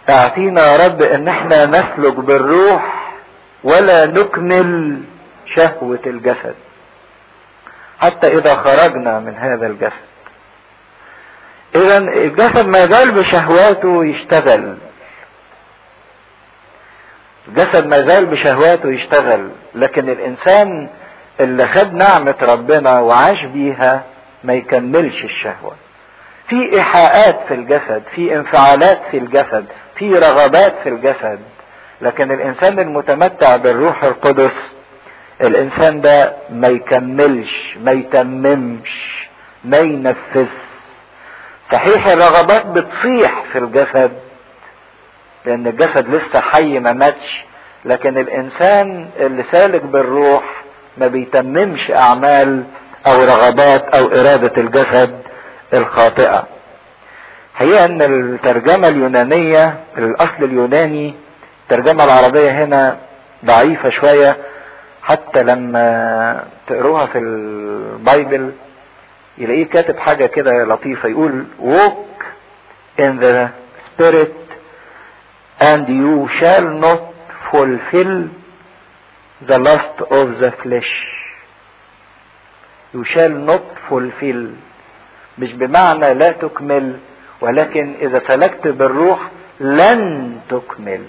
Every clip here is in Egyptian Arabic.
اعطينا يا رب ان احنا نسلك بالروح ولا نكمل شهوة الجسد حتى اذا خرجنا من هذا الجسد اذا الجسد ما زال بشهواته يشتغل الجسد ما زال بشهواته يشتغل لكن الانسان اللي خد نعمة ربنا وعاش بيها ما يكملش الشهوة في ايحاءات في الجسد في انفعالات في الجسد في رغبات في الجسد لكن الانسان المتمتع بالروح القدس الانسان ده ما يكملش ما يتممش ما ينفذ صحيح الرغبات بتصيح في الجسد لان الجسد لسه حي ما ماتش لكن الانسان اللي سالك بالروح ما بيتممش اعمال او رغبات او ارادة الجسد الخاطئة حقيقة ان الترجمة اليونانية الاصل اليوناني الترجمة العربية هنا ضعيفة شوية حتى لما تقروها في البايبل يلاقيه كاتب حاجة كده لطيفة يقول walk in the spirit and you shall not fulfill the lust of the flesh you shall not fulfill مش بمعنى لا تكمل ولكن اذا سلكت بالروح لن تكمل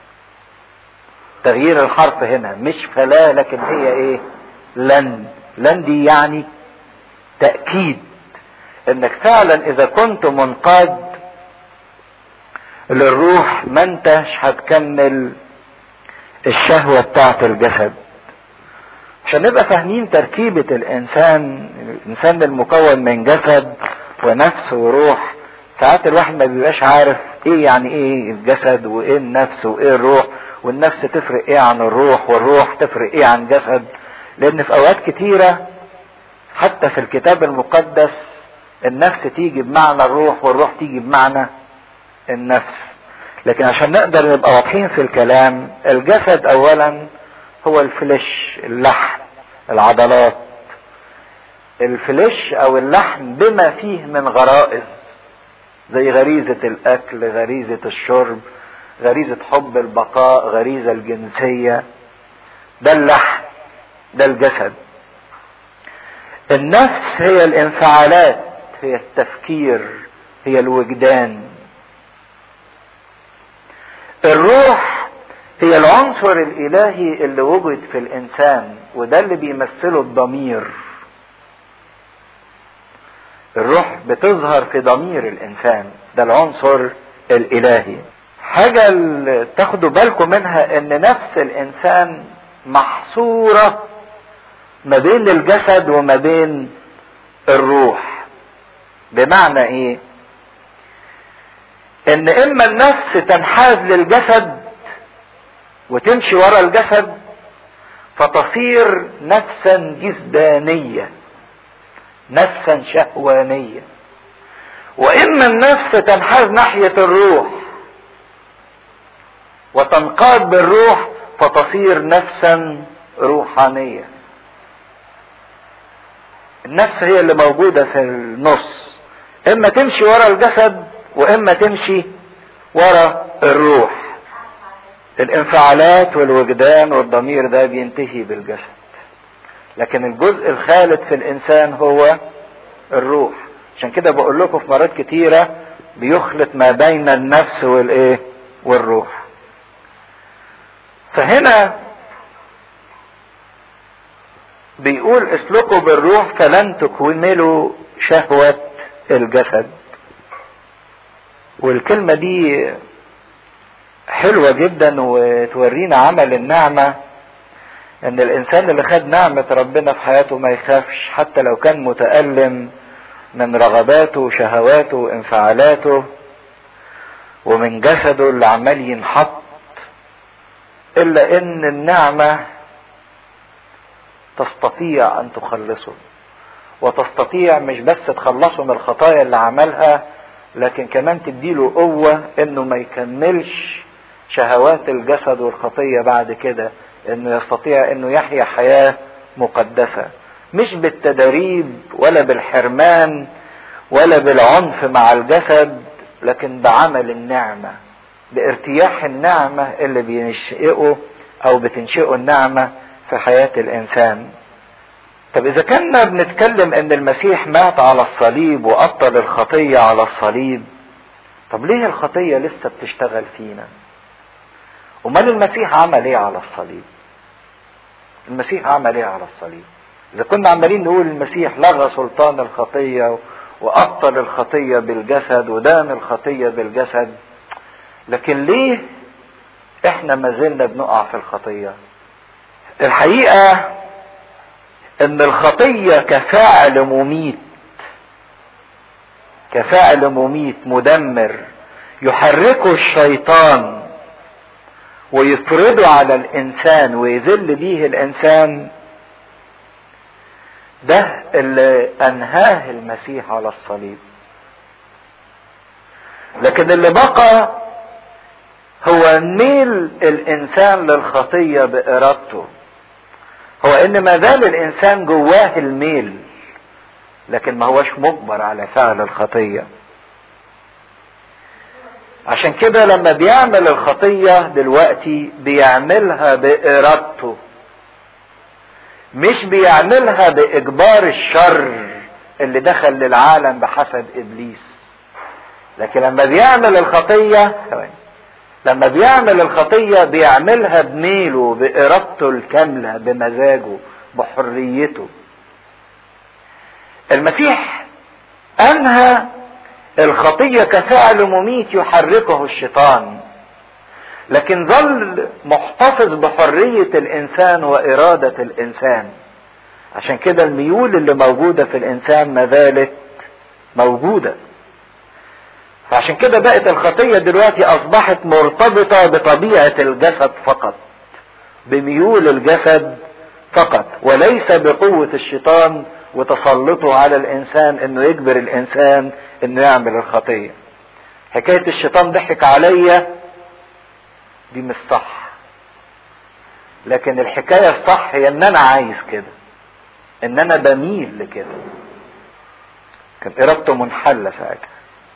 تغيير الحرف هنا مش فلا لكن هي ايه لن لن دي يعني تأكيد انك فعلا اذا كنت منقاد للروح ما انتش هتكمل الشهوة بتاعت الجسد عشان نبقى فاهمين تركيبة الانسان الانسان المكون من جسد ونفس وروح ساعات الواحد ما بيبقاش عارف ايه يعني ايه الجسد وايه النفس وايه الروح والنفس تفرق ايه عن الروح والروح تفرق ايه عن جسد لان في اوقات كتيرة حتى في الكتاب المقدس النفس تيجي بمعنى الروح والروح تيجي بمعنى النفس لكن عشان نقدر نبقى واضحين في الكلام الجسد اولا هو الفلش اللحم العضلات الفلش او اللحم بما فيه من غرائز زي غريزة الاكل غريزة الشرب غريزة حب البقاء غريزة الجنسية ده اللحم ده الجسد النفس هي الانفعالات هي التفكير هي الوجدان الروح هي العنصر الالهي اللي وجد في الانسان وده اللي بيمثله الضمير الروح بتظهر في ضمير الانسان ده العنصر الالهي حاجة اللي تاخدوا بالكم منها ان نفس الانسان محصورة ما بين الجسد وما بين الروح بمعنى ايه ان اما النفس تنحاز للجسد وتمشي ورا الجسد فتصير نفسا جسدانية نفسا شهوانية واما النفس تنحاز ناحية الروح وتنقاد بالروح فتصير نفسا روحانية النفس هي اللي موجودة في النص اما تمشي ورا الجسد واما تمشي ورا الروح الانفعالات والوجدان والضمير ده بينتهي بالجسد لكن الجزء الخالد في الانسان هو الروح عشان كده بقول لكم في مرات كتيرة بيخلط ما بين النفس والايه والروح فهنا بيقول اسلكوا بالروح فلن تكملوا شهوة الجسد والكلمة دي حلوة جدا وتورينا عمل النعمة ان الانسان اللي خد نعمة ربنا في حياته ما يخافش حتى لو كان متألم من رغباته وشهواته وانفعالاته ومن جسده اللي عمال ينحط الا ان النعمة تستطيع ان تخلصه وتستطيع مش بس تخلصه من الخطايا اللي عملها لكن كمان تديله قوة انه ما يكملش شهوات الجسد والخطية بعد كده انه يستطيع انه يحيا حياة مقدسة مش بالتدريب ولا بالحرمان ولا بالعنف مع الجسد لكن بعمل النعمة بارتياح النعمة اللي بينشئه او بتنشئه النعمة في حياة الانسان طب اذا كنا بنتكلم ان المسيح مات على الصليب وابطل الخطية على الصليب طب ليه الخطية لسه بتشتغل فينا امال المسيح عمل ايه على الصليب المسيح عمل ايه على الصليب اذا كنا عمالين نقول المسيح لغى سلطان الخطية وابطل الخطية بالجسد ودان الخطية بالجسد لكن ليه احنا ما زلنا بنقع في الخطية الحقيقة ان الخطية كفاعل مميت كفاعل مميت مدمر يحركه الشيطان ويفرضه على الانسان ويذل بيه الانسان ده اللي انهاه المسيح على الصليب لكن اللي بقى هو ميل الانسان للخطيه بارادته هو ان ما زال الانسان جواه الميل لكن ما هوش مجبر على فعل الخطيه عشان كده لما بيعمل الخطيه دلوقتي بيعملها بارادته مش بيعملها باجبار الشر اللي دخل للعالم بحسب ابليس لكن لما بيعمل الخطيه لما بيعمل الخطيه بيعملها بميله بارادته الكامله بمزاجه بحريته المسيح انهى الخطيه كفعل مميت يحركه الشيطان لكن ظل محتفظ بحريه الانسان واراده الانسان عشان كده الميول اللي موجوده في الانسان ما زالت موجوده فعشان كده بقت الخطيه دلوقتي اصبحت مرتبطه بطبيعه الجسد فقط بميول الجسد فقط وليس بقوه الشيطان وتسلطه على الانسان انه يجبر الانسان انه يعمل الخطيه حكايه الشيطان ضحك عليا دي مش صح لكن الحكايه الصح هي ان انا عايز كده ان انا بميل لكده كان ارادته منحله ساعتها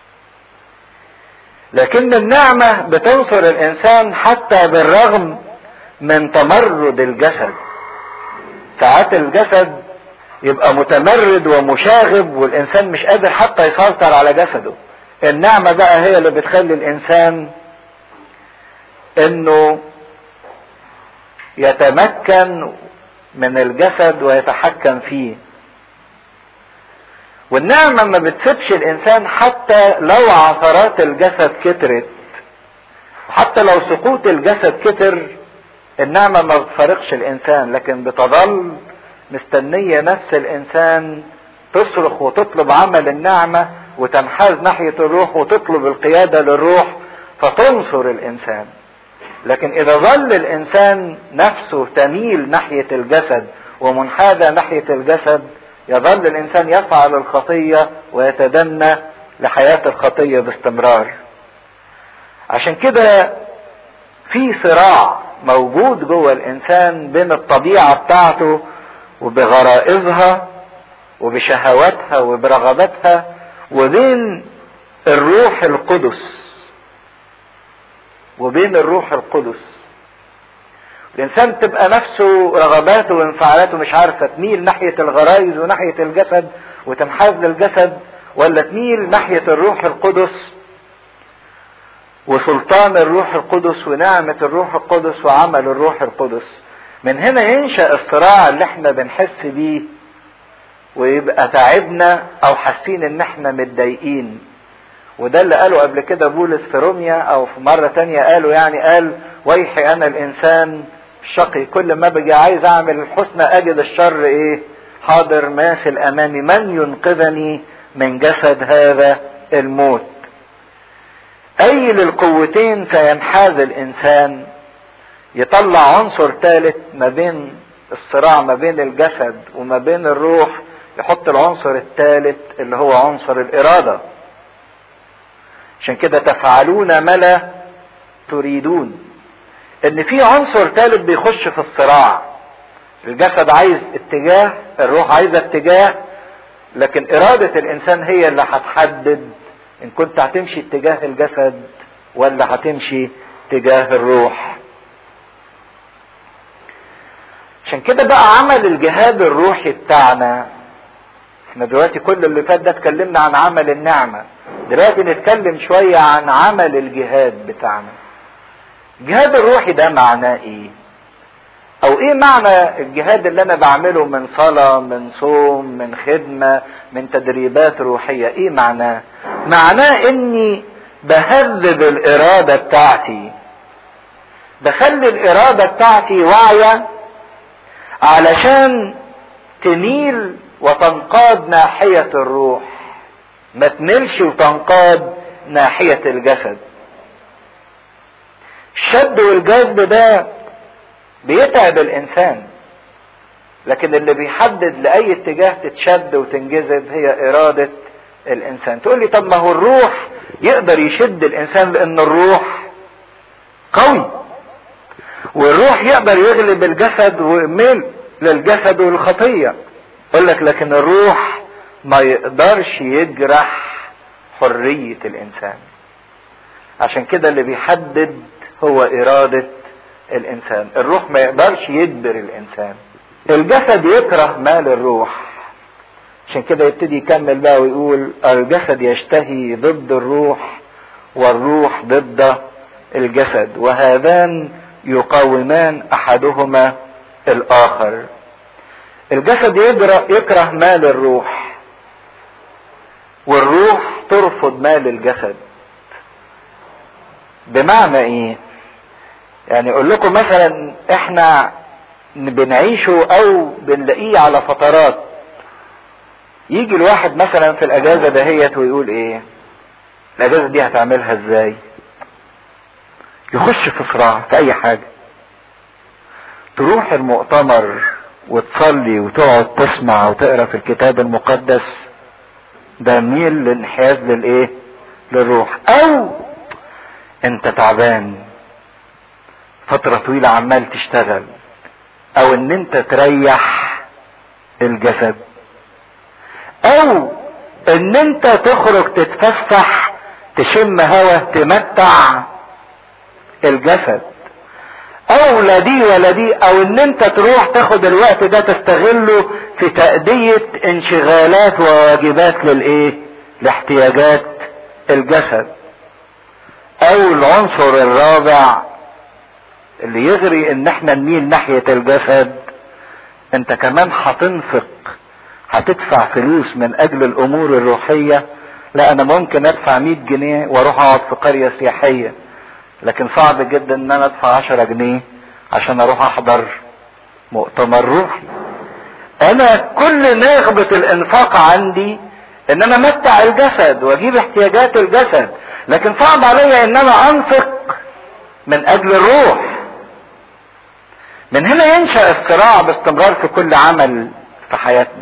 لكن النعمه بتنصر الانسان حتى بالرغم من تمرد الجسد ساعات الجسد يبقى متمرد ومشاغب والانسان مش قادر حتى يسيطر على جسده النعمة بقى هي اللي بتخلي الانسان انه يتمكن من الجسد ويتحكم فيه والنعمة ما بتسيبش الانسان حتى لو عثرات الجسد كترت حتى لو سقوط الجسد كتر النعمة ما بتفارقش الانسان لكن بتظل مستنية نفس الإنسان تصرخ وتطلب عمل النعمة وتنحاز ناحية الروح وتطلب القيادة للروح فتنصر الإنسان لكن إذا ظل الإنسان نفسه تميل ناحية الجسد ومنحازة ناحية الجسد يظل الإنسان يفعل الخطية ويتدنى لحياة الخطية باستمرار عشان كده في صراع موجود جوه الإنسان بين الطبيعة بتاعته وبغرائزها وبشهواتها وبرغباتها وبين الروح القدس وبين الروح القدس الانسان تبقى نفسه رغباته وانفعالاته مش عارفه تميل ناحيه الغرائز وناحيه الجسد وتنحاز للجسد ولا تميل ناحيه الروح القدس وسلطان الروح القدس ونعمه الروح القدس وعمل الروح القدس من هنا ينشا الصراع اللي احنا بنحس بيه ويبقى تعبنا او حاسين ان احنا متضايقين وده اللي قاله قبل كده بولس في روميا او في مرة تانية قاله يعني قال ويحي انا الانسان الشقي كل ما بجي عايز اعمل الحسنى اجد الشر ايه حاضر ماثل امامي من ينقذني من جسد هذا الموت اي للقوتين سينحاز الانسان يطلع عنصر ثالث ما بين الصراع ما بين الجسد وما بين الروح يحط العنصر الثالث اللي هو عنصر الإرادة عشان كده تفعلون ما لا تريدون ان في عنصر ثالث بيخش في الصراع الجسد عايز اتجاه الروح عايزه اتجاه لكن إرادة الإنسان هي اللي هتحدد إن كنت هتمشي اتجاه الجسد ولا هتمشي تجاه الروح عشان كده بقى عمل الجهاد الروحي بتاعنا احنا دلوقتي كل اللي فات ده اتكلمنا عن عمل النعمة دلوقتي نتكلم شوية عن عمل الجهاد بتاعنا الجهاد الروحي ده معناه ايه او ايه معنى الجهاد اللي انا بعمله من صلاة من صوم من خدمة من تدريبات روحية ايه معناه معناه اني بهذب الارادة بتاعتي بخلي الارادة بتاعتي واعية علشان تميل وتنقاد ناحية الروح ما تميلش وتنقاد ناحية الجسد الشد والجذب ده بيتعب الانسان لكن اللي بيحدد لاي اتجاه تتشد وتنجذب هي اراده الانسان تقول لي طب ما هو الروح يقدر يشد الانسان لان الروح قوي والروح يقدر يغلب الجسد ويميل للجسد والخطيه اقول لك لكن الروح ما يقدرش يجرح حريه الانسان عشان كده اللي بيحدد هو اراده الانسان الروح ما يقدرش يجبر الانسان الجسد يكره مال الروح عشان كده يبتدي يكمل بقى ويقول الجسد يشتهي ضد الروح والروح ضد الجسد وهذان يقاومان احدهما الاخر الجسد يكره مال الروح والروح ترفض مال الجسد بمعنى ايه يعني اقول لكم مثلا احنا بنعيشه او بنلاقيه على فترات يجي الواحد مثلا في الاجازه دهيت ويقول ايه الاجازه دي هتعملها ازاي يخش في صراع في اي حاجه تروح المؤتمر وتصلي وتقعد تسمع وتقرا في الكتاب المقدس ده ميل للانحياز للايه للروح او انت تعبان فترة طويلة عمال تشتغل او ان انت تريح الجسد او ان انت تخرج تتفسح تشم هوا تمتع الجسد او لا دي ولا دي او ان انت تروح تاخد الوقت ده تستغله في تأدية انشغالات وواجبات للايه لاحتياجات الجسد او العنصر الرابع اللي يغري ان احنا نميل ناحية الجسد انت كمان هتنفق هتدفع فلوس من اجل الامور الروحية لا انا ممكن ادفع 100 جنيه واروح اقعد في قرية سياحية لكن صعب جدا ان انا ادفع 10 جنيه عشان اروح احضر مؤتمر روحي انا كل نغبة الانفاق عندي ان انا امتع الجسد واجيب احتياجات الجسد لكن صعب عليا ان انا انفق من اجل الروح من هنا ينشا الصراع باستمرار في كل عمل في حياتنا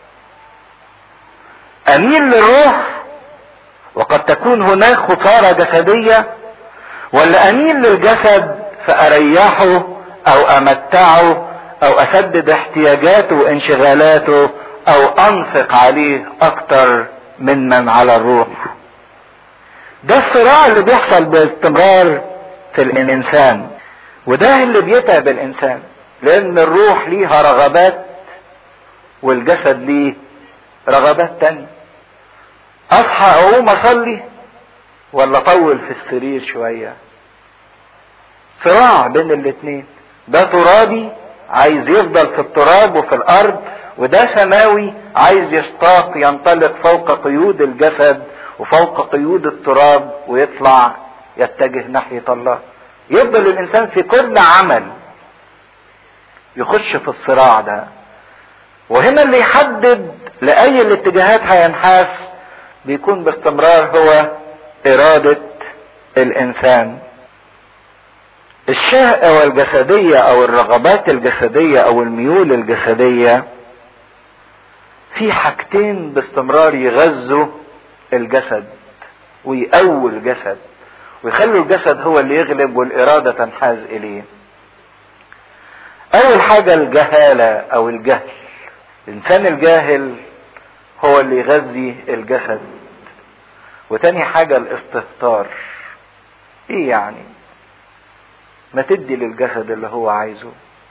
اميل للروح وقد تكون هناك خساره جسديه ولا اميل للجسد فاريحه او امتعه او اسدد احتياجاته وانشغالاته او انفق عليه اكتر ممن على الروح ده الصراع اللي بيحصل باستمرار في الانسان وده اللي بيتعب الانسان لان الروح ليها رغبات والجسد ليه رغبات تانية اصحى اقوم اصلي ولا اطول في السرير شوية صراع بين الاتنين ده ترابي عايز يفضل في التراب وفي الارض وده سماوي عايز يشتاق ينطلق فوق قيود الجسد وفوق قيود التراب ويطلع يتجه ناحية الله يفضل الانسان في كل عمل يخش في الصراع ده وهنا اللي يحدد لأي الاتجاهات هينحاس بيكون باستمرار هو إرادة الإنسان الشهوة الجسدية أو الرغبات الجسدية أو الميول الجسدية في حاجتين باستمرار يغذوا الجسد ويقووا الجسد ويخلوا الجسد هو اللي يغلب والإرادة تنحاز إليه أول حاجة الجهالة أو الجهل الإنسان الجاهل هو اللي يغذي الجسد وتاني حاجة الاستهتار ايه يعني ما تدي للجسد اللي هو عايزه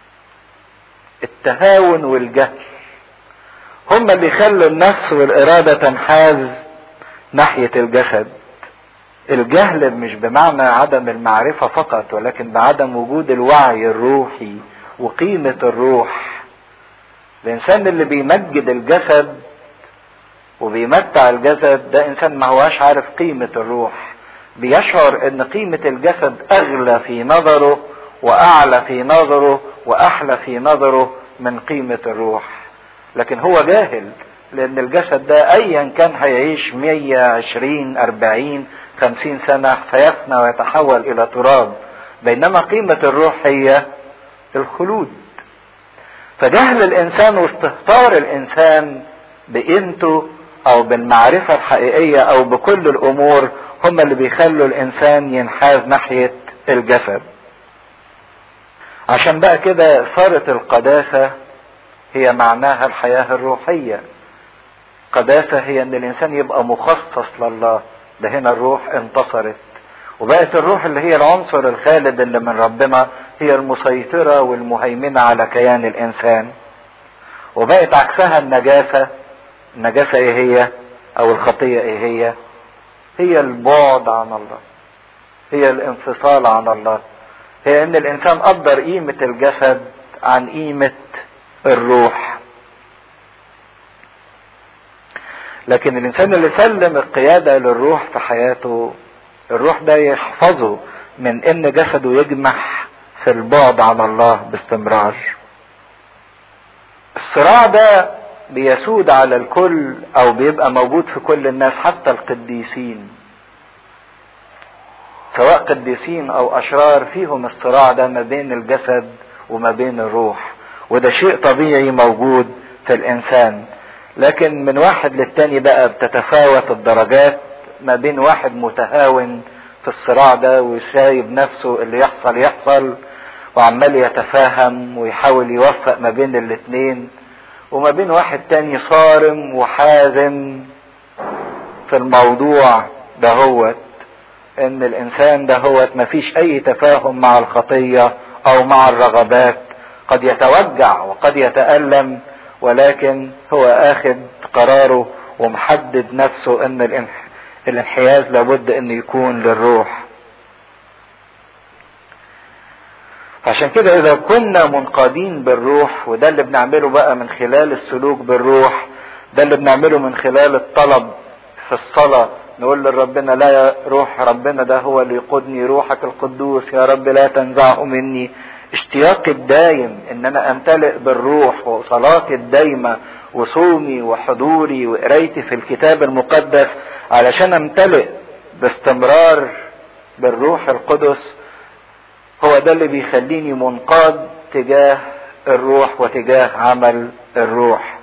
التهاون والجهل هما اللي يخلوا النفس والإرادة تنحاز ناحية الجسد الجهل مش بمعنى عدم المعرفة فقط ولكن بعدم وجود الوعي الروحي وقيمة الروح الإنسان اللي بيمجد الجسد وبيمتع الجسد ده إنسان ما هواش عارف قيمة الروح بيشعر إن قيمة الجسد أغلى في نظره وأعلى في نظره وأحلى في نظره من قيمة الروح لكن هو جاهل لأن الجسد ده أيا كان هيعيش 120 40 50 سنة سيفنى ويتحول إلى تراب بينما قيمة الروح هي الخلود فجهل الإنسان واستهتار الإنسان بقيمته أو بالمعرفة الحقيقية أو بكل الأمور هم اللي بيخلوا الإنسان ينحاز ناحية الجسد عشان بقى كده صارت القداسة هي معناها الحياة الروحية قداسة هي ان الانسان يبقى مخصص لله ده هنا الروح انتصرت وبقت الروح اللي هي العنصر الخالد اللي من ربنا هي المسيطرة والمهيمنة على كيان الانسان وبقت عكسها النجاسة النجاسة ايه هي او الخطية ايه هي هي البعد عن الله هي الانفصال عن الله هي ان الانسان قدر قيمة الجسد عن قيمة الروح لكن الانسان اللي سلم القيادة للروح في حياته الروح ده يحفظه من ان جسده يجمح في البعد عن الله باستمرار الصراع ده بيسود على الكل او بيبقى موجود في كل الناس حتى القديسين سواء قديسين او اشرار فيهم الصراع ده ما بين الجسد وما بين الروح وده شيء طبيعي موجود في الانسان لكن من واحد للتاني بقى بتتفاوت الدرجات ما بين واحد متهاون في الصراع ده وسايب نفسه اللي يحصل يحصل وعمال يتفاهم ويحاول يوفق ما بين الاتنين وما بين واحد تاني صارم وحازم في الموضوع دهوت ان الانسان دهوت مفيش اي تفاهم مع الخطية او مع الرغبات قد يتوجع وقد يتألم ولكن هو اخد قراره ومحدد نفسه ان الانحياز لابد ان يكون للروح عشان كده اذا كنا منقادين بالروح وده اللي بنعمله بقى من خلال السلوك بالروح ده اللي بنعمله من خلال الطلب في الصلاة نقول لربنا لا يا روح ربنا ده هو اللي يقودني روحك القدوس يا رب لا تنزعه مني اشتياقي الدايم ان انا امتلئ بالروح وصلاتي الدايمة وصومي وحضوري وقرايتي في الكتاب المقدس علشان امتلئ باستمرار بالروح القدس هو ده اللي بيخليني منقاد تجاه الروح وتجاه عمل الروح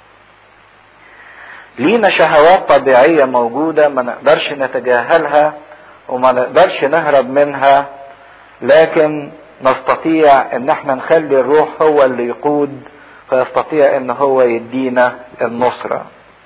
لينا شهوات طبيعية موجودة ما نقدرش نتجاهلها وما نقدرش نهرب منها لكن نستطيع ان احنا نخلي الروح هو اللي يقود فيستطيع ان هو يدينا النصرة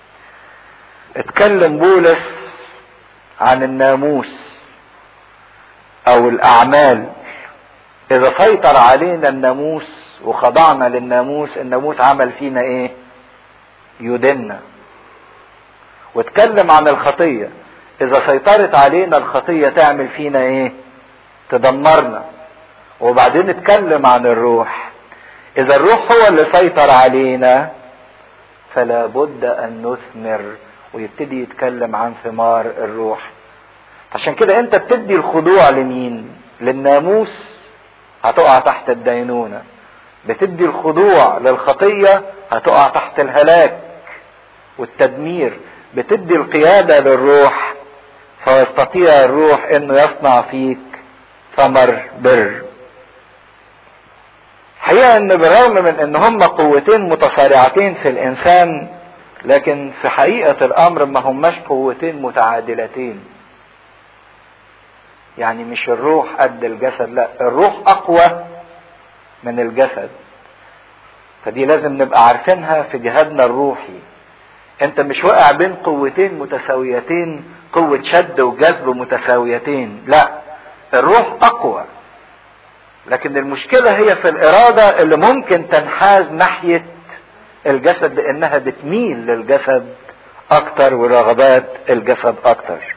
اتكلم بولس عن الناموس او الاعمال اذا سيطر علينا الناموس وخضعنا للناموس الناموس عمل فينا ايه يدنا واتكلم عن الخطية اذا سيطرت علينا الخطية تعمل فينا ايه تدمرنا وبعدين اتكلم عن الروح اذا الروح هو اللي سيطر علينا فلا بد ان نثمر ويبتدي يتكلم عن ثمار الروح عشان كده انت بتدي الخضوع لمين للناموس هتقع تحت الدينونة بتدي الخضوع للخطية هتقع تحت الهلاك والتدمير بتدي القيادة للروح فيستطيع الروح انه يصنع فيك ثمر بر حقيقة ان بالرغم من ان هما قوتين متصارعتين في الانسان لكن في حقيقة الامر ما هماش قوتين متعادلتين يعني مش الروح قد الجسد لا الروح اقوى من الجسد فدي لازم نبقى عارفينها في جهادنا الروحي انت مش واقع بين قوتين متساويتين قوة شد وجذب متساويتين لا الروح اقوى لكن المشكلة هي في الارادة اللي ممكن تنحاز ناحية الجسد لانها بتميل للجسد اكتر ورغبات الجسد اكتر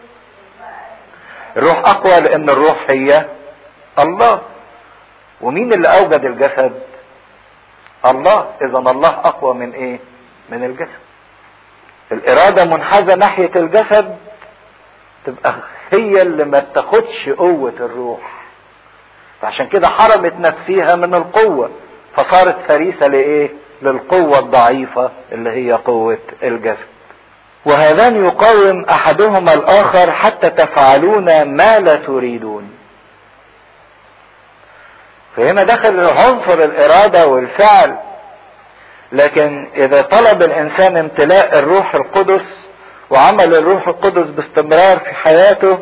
الروح اقوى لان الروح هي الله ومين اللي اوجد الجسد الله اذا الله اقوى من ايه من الجسد الاراده منحازه ناحيه الجسد تبقى هي اللي ما تاخدش قوه الروح فعشان كده حرمت نفسيها من القوه فصارت فريسه لايه للقوه الضعيفه اللي هي قوه الجسد وهذان يقاوم احدهما الاخر حتى تفعلون ما لا تريدون فهنا دخل عنصر الاراده والفعل لكن اذا طلب الانسان امتلاء الروح القدس وعمل الروح القدس باستمرار في حياته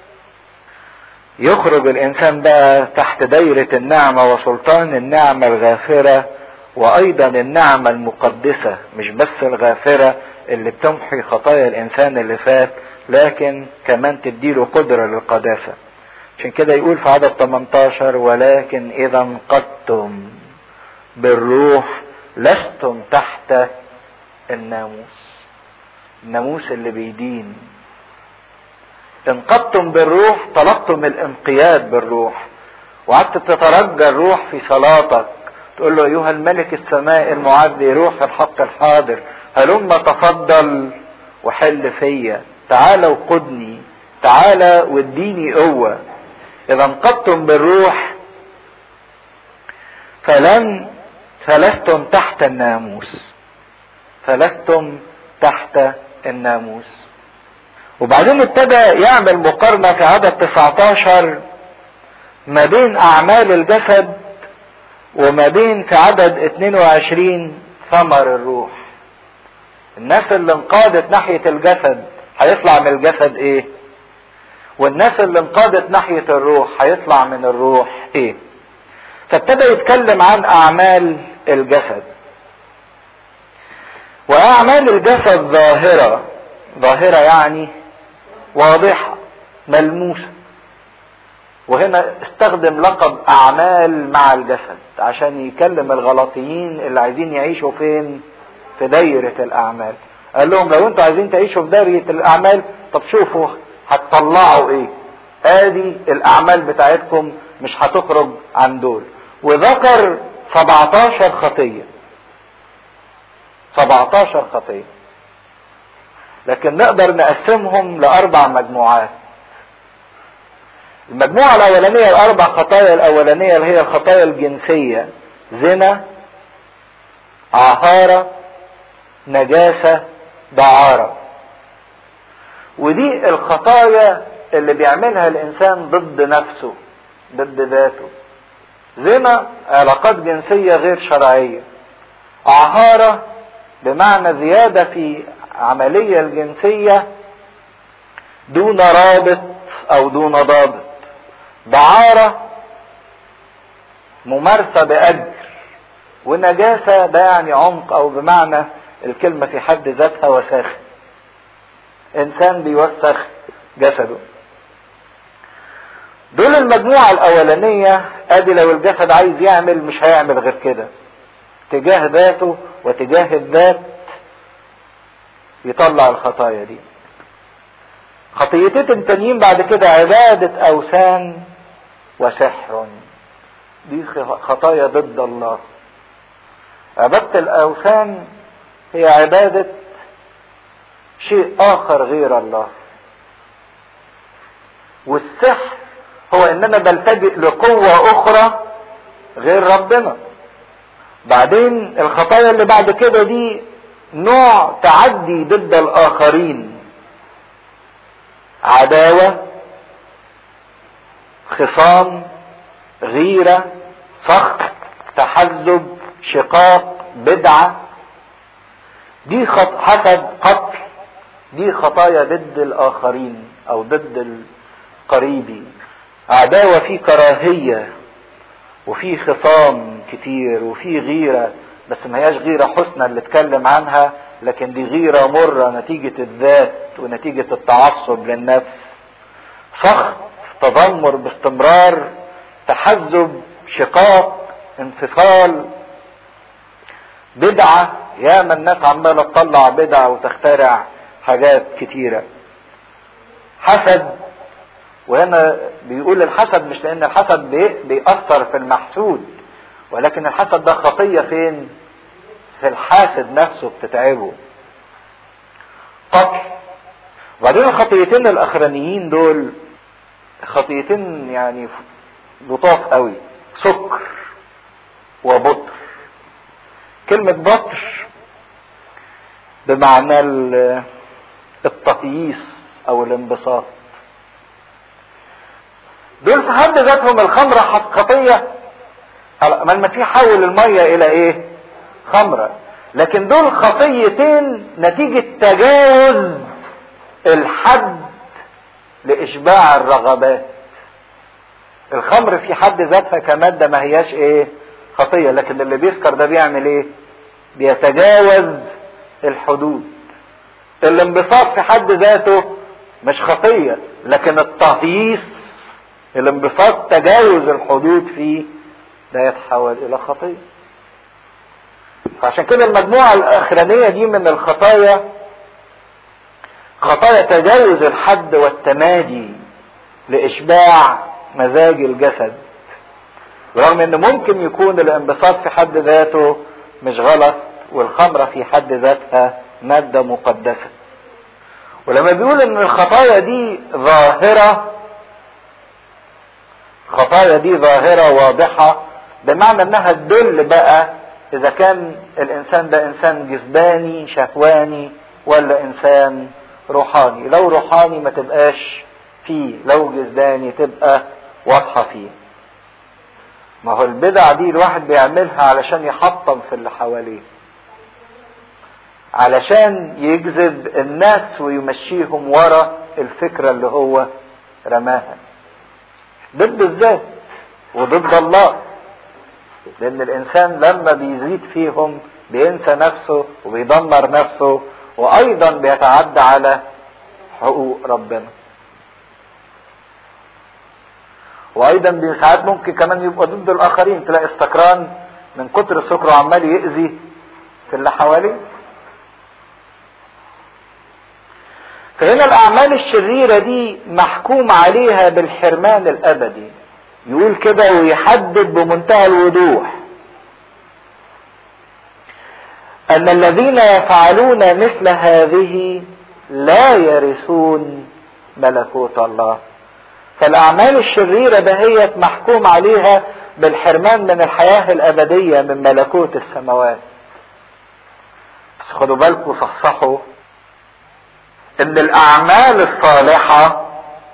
يخرج الانسان بقى تحت دايره النعمه وسلطان النعمه الغافره وايضا النعمه المقدسه مش بس الغافره اللي بتمحي خطايا الانسان اللي فات لكن كمان تديله قدره للقداسه عشان كده يقول في عدد 18 ولكن اذا انقضتم بالروح لستم تحت الناموس الناموس اللي بيدين انقضتم بالروح طلبتم الانقياد بالروح وقعدت تترجى الروح في صلاتك تقول له ايها الملك السماء المعدي روح الحق الحاضر هلم تفضل وحل فيا تعالى وقدني تعالى واديني قوه اذا انقضتم بالروح فلن فلستم تحت الناموس فلستم تحت الناموس وبعدين ابتدى يعمل مقارنة في عدد 19 ما بين أعمال الجسد وما بين في عدد 22 ثمر الروح الناس اللي انقادت ناحية الجسد هيطلع من الجسد ايه والناس اللي انقادت ناحية الروح هيطلع من الروح ايه فابتدى يتكلم عن اعمال الجسد واعمال الجسد ظاهرة ظاهرة يعني واضحة ملموسة وهنا استخدم لقب اعمال مع الجسد عشان يكلم الغلطيين اللي عايزين يعيشوا فين في دايرة الاعمال قال لهم لو انتوا عايزين تعيشوا في دايرة الاعمال طب شوفوا هتطلعوا ايه ادي الاعمال بتاعتكم مش هتخرج عن دول وذكر 17 خطية 17 خطية لكن نقدر نقسمهم لاربع مجموعات المجموعة الاولانية الاربع خطايا الاولانية اللي هي الخطايا الجنسية زنا عهارة نجاسة دعارة ودي الخطايا اللي بيعملها الانسان ضد نفسه ضد ذاته زنا علاقات جنسية غير شرعية عهارة بمعنى زيادة في عملية الجنسية دون رابط او دون ضابط دعارة ممارسة بأجر ونجاسة ده يعني عمق او بمعنى الكلمة في حد ذاتها وساخة انسان بيوسخ جسده دول المجموعة الاولانية ادي لو الجسد عايز يعمل مش هيعمل غير كده تجاه ذاته وتجاه الذات يطلع الخطايا دي خطيتين تانيين بعد كده عبادة اوثان وسحر دي خطايا ضد الله عبادة الاوثان هي عبادة شيء اخر غير الله والسحر هو ان انا بلتجئ لقوة اخرى غير ربنا بعدين الخطايا اللي بعد كده دي نوع تعدي ضد الاخرين عداوة خصام غيرة فخر تحزب شقاق بدعة دي خط حسد قتل دي خطايا ضد الاخرين او ضد القريبي عداوة في كراهية وفي خصام كتير وفي غيرة بس ما هياش غيرة حسنى اللي اتكلم عنها لكن دي غيرة مرة نتيجة الذات ونتيجة التعصب للنفس فخر تذمر باستمرار تحزب شقاق انفصال بدعة ياما الناس عمالة تطلع بدعة وتخترع حاجات كتيرة حسد وهنا بيقول الحسد مش لان الحسد بيأثر في المحسود ولكن الحسد ده خطية فين في الحاسد نفسه بتتعبه قتل وبعدين الخطيتين الاخرانيين دول خطيتين يعني لطاف قوي سكر وبطر كلمة بطر بمعنى التقييس او الانبساط دول في حد ذاتهم الخمرة خطية ما المسيح حول المية الى ايه خمرة لكن دول خطيتين نتيجة تجاوز الحد لاشباع الرغبات الخمر في حد ذاتها كمادة ما هياش ايه خطية لكن اللي بيسكر ده بيعمل ايه بيتجاوز الحدود الانبساط في حد ذاته مش خطية لكن التهييص الانبساط تجاوز الحدود فيه ده يتحول الى خطية فعشان كده المجموعة الاخرانية دي من الخطايا خطايا تجاوز الحد والتمادي لاشباع مزاج الجسد رغم ان ممكن يكون الانبساط في حد ذاته مش غلط والخمرة في حد ذاتها مادة مقدسة ولما بيقول ان الخطايا دي ظاهرة خطايا دي ظاهرة واضحة بمعنى انها تدل بقى اذا كان الانسان ده انسان جسداني شهواني ولا انسان روحاني لو روحاني ما تبقاش فيه لو جسداني تبقى واضحة فيه ما هو البدع دي الواحد بيعملها علشان يحطم في اللي حواليه علشان يجذب الناس ويمشيهم ورا الفكرة اللي هو رماها ضد الذات وضد الله لان الانسان لما بيزيد فيهم بينسى نفسه وبيدمر نفسه وايضا بيتعدى على حقوق ربنا وايضا ساعات ممكن كمان يبقى ضد الاخرين تلاقي السكران من كتر سكره عمال يأذي في اللي حواليه فهنا الاعمال الشريرة دي محكوم عليها بالحرمان الابدي يقول كده ويحدد بمنتهى الوضوح ان الذين يفعلون مثل هذه لا يرثون ملكوت الله فالاعمال الشريرة دهيت محكوم عليها بالحرمان من الحياة الابدية من ملكوت السماوات بس خدوا بالكم صحصحوا ان الاعمال الصالحة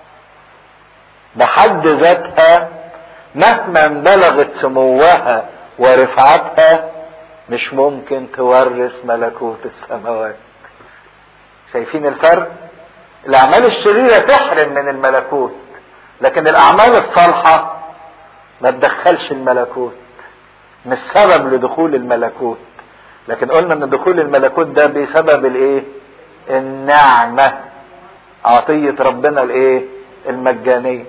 بحد ذاتها مهما بلغت سموها ورفعتها مش ممكن تورث ملكوت السماوات شايفين الفرق الاعمال الشريرة تحرم من الملكوت لكن الاعمال الصالحة ما تدخلش الملكوت مش سبب لدخول الملكوت لكن قلنا ان دخول الملكوت ده بسبب الايه النعمة عطية ربنا الايه المجانية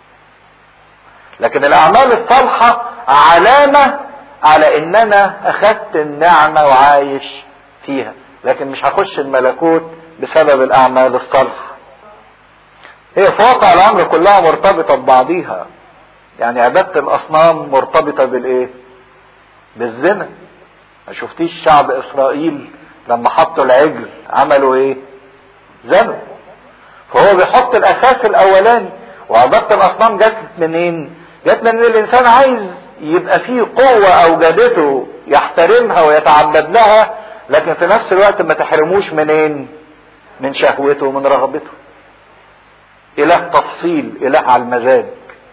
لكن الاعمال الصالحة علامة على ان انا اخدت النعمة وعايش فيها لكن مش هخش الملكوت بسبب الاعمال الصالحة هي في واقع الامر كلها مرتبطة ببعضيها يعني عبادة الاصنام مرتبطة بالايه بالزنا ما شفتيش شعب اسرائيل لما حطوا العجل عملوا ايه زنوا فهو بيحط الاساس الاولاني وعبادة الاصنام جت منين جت من ان الانسان عايز يبقى فيه قوة اوجدته يحترمها ويتعبد لها لكن في نفس الوقت ما تحرموش منين من شهوته ومن رغبته اله تفصيل اله على المزاج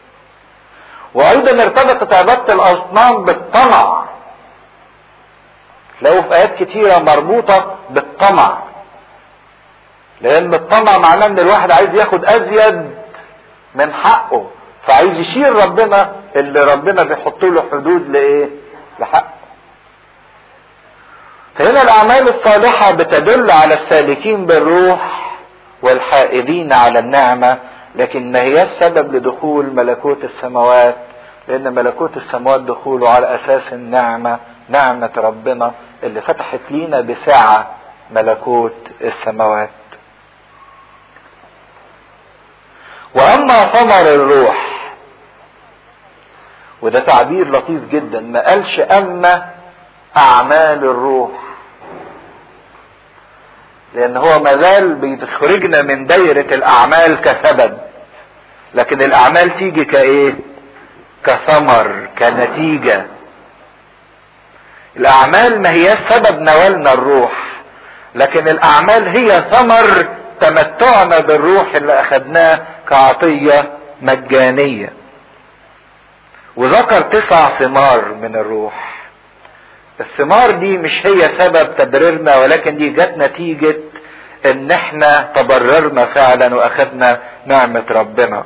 وايضا ارتبطت عبادة الاصنام بالطمع لو في ايات كتيرة مربوطة بالطمع لان الطمع معناه ان الواحد عايز ياخد ازيد من حقه فعايز يشيل ربنا اللي ربنا بيحط له حدود لايه لحقه فهنا الاعمال الصالحة بتدل على السالكين بالروح والحائدين على النعمة لكن ما هي السبب لدخول ملكوت السماوات لان ملكوت السماوات دخوله على اساس النعمة نعمة ربنا اللي فتحت لينا بساعة ملكوت السماوات واما ثمر الروح وده تعبير لطيف جدا ما قالش اما اعمال الروح لان هو مازال بيخرجنا من دايرة الاعمال كسبب لكن الاعمال تيجي كايه كثمر كنتيجة الاعمال ما هي سبب نوالنا الروح لكن الاعمال هي ثمر تمتعنا بالروح اللي اخدناه كعطية مجانية وذكر تسع ثمار من الروح الثمار دي مش هي سبب تبريرنا ولكن دي جت نتيجة ان احنا تبررنا فعلا واخدنا نعمة ربنا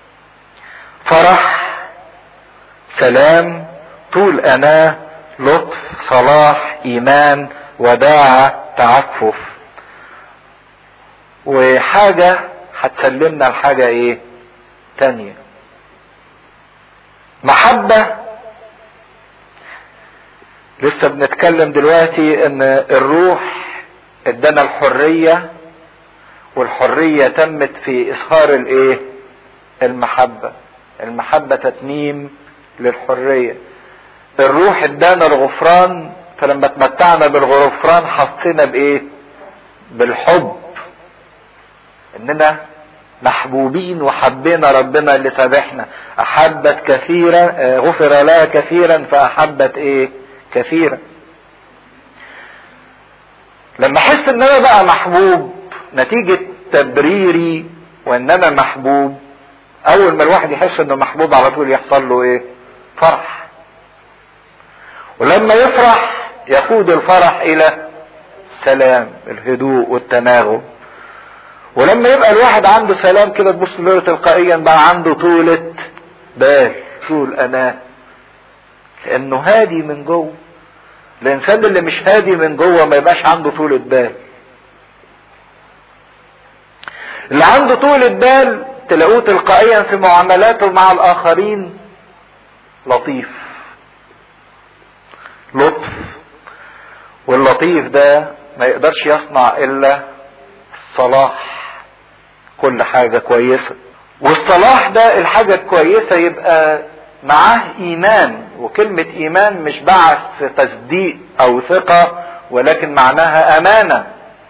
فرح سلام طول اناه لطف صلاح ايمان وداعة تعفف وحاجة هتسلمنا لحاجة ايه تانية محبة لسه بنتكلم دلوقتي ان الروح ادانا الحرية والحرية تمت في اظهار الايه المحبة المحبة تتميم للحرية الروح ادانا الغفران فلما تمتعنا بالغفران حطينا بايه بالحب اننا محبوبين وحبينا ربنا اللي سامحنا احبت كثيرا غفر لها كثيرا فاحبت ايه كثيرا لما احس ان انا بقى محبوب نتيجة تبريري وان انا محبوب اول ما الواحد يحس انه محبوب على طول يحصل له ايه فرح ولما يفرح يقود الفرح الى السلام الهدوء والتناغم ولما يبقى الواحد عنده سلام كده تبص له تلقائيا بقى عنده طولة بال طول اناه لانه هادي من جوه الانسان اللي مش هادي من جوه ما يبقاش عنده طولة بال اللي عنده طولة بال تلاقوه تلقائيا في معاملاته مع الاخرين لطيف لطف واللطيف ده ما يقدرش يصنع الا الصلاح كل حاجة كويسة والصلاح ده الحاجة الكويسة يبقى معاه ايمان وكلمة ايمان مش بعث تصديق او ثقة ولكن معناها امانة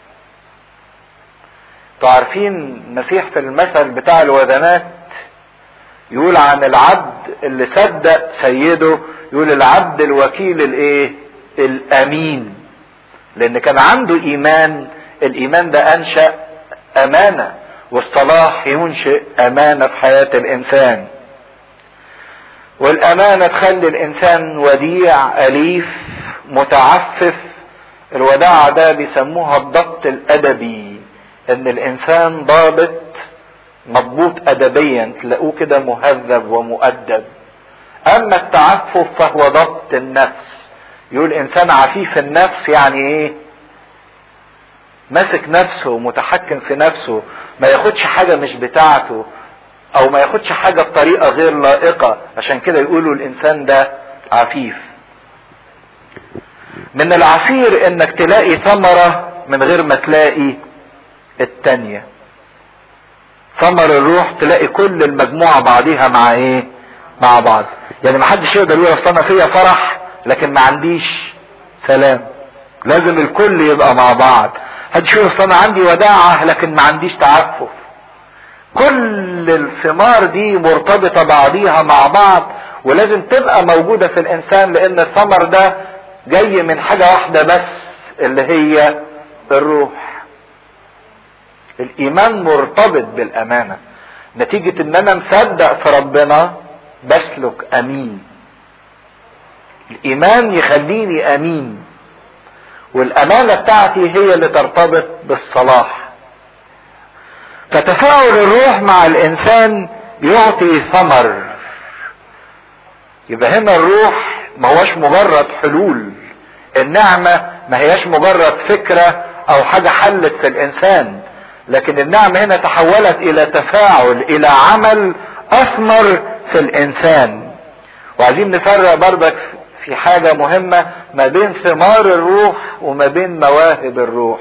تعرفين المسيح في المثل بتاع الوذنات يقول عن العبد اللي صدق سيده يقول العبد الوكيل الايه الامين لان كان عنده ايمان الايمان ده انشأ امانة والصلاح ينشئ امانة في حياة الانسان والامانة تخلي الانسان وديع اليف متعفف الوداعة ده بيسموها الضبط الادبي ان الانسان ضابط مضبوط ادبيا تلاقوه كده مهذب ومؤدب اما التعفف فهو ضبط النفس يقول انسان عفيف النفس يعني ايه ماسك نفسه متحكم في نفسه ما ياخدش حاجة مش بتاعته او ما ياخدش حاجة بطريقة غير لائقة عشان كده يقولوا الانسان ده عفيف من العسير انك تلاقي ثمرة من غير ما تلاقي التانية ثمر الروح تلاقي كل المجموعة بعضيها مع ايه مع بعض يعني ما حدش يقدر يقول اصل انا فيا فرح لكن ما عنديش سلام لازم الكل يبقى مع بعض حدش يقول اصل انا عندي وداعة لكن ما عنديش تعفف كل الثمار دي مرتبطة بعضيها مع بعض ولازم تبقى موجودة في الانسان لان الثمر ده جاي من حاجة واحدة بس اللي هي الروح الايمان مرتبط بالامانة نتيجة ان انا مصدق في ربنا بسلك امين الايمان يخليني امين والامانة بتاعتي هي اللي ترتبط بالصلاح فتفاعل الروح مع الانسان يعطي ثمر يبقى هنا الروح ما هوش مجرد حلول النعمة ما هياش مجرد فكرة او حاجة حلت في الانسان لكن النعمة هنا تحولت الى تفاعل الى عمل اثمر في الانسان وعايزين نفرق برضك في حاجة مهمة ما بين ثمار الروح وما بين مواهب الروح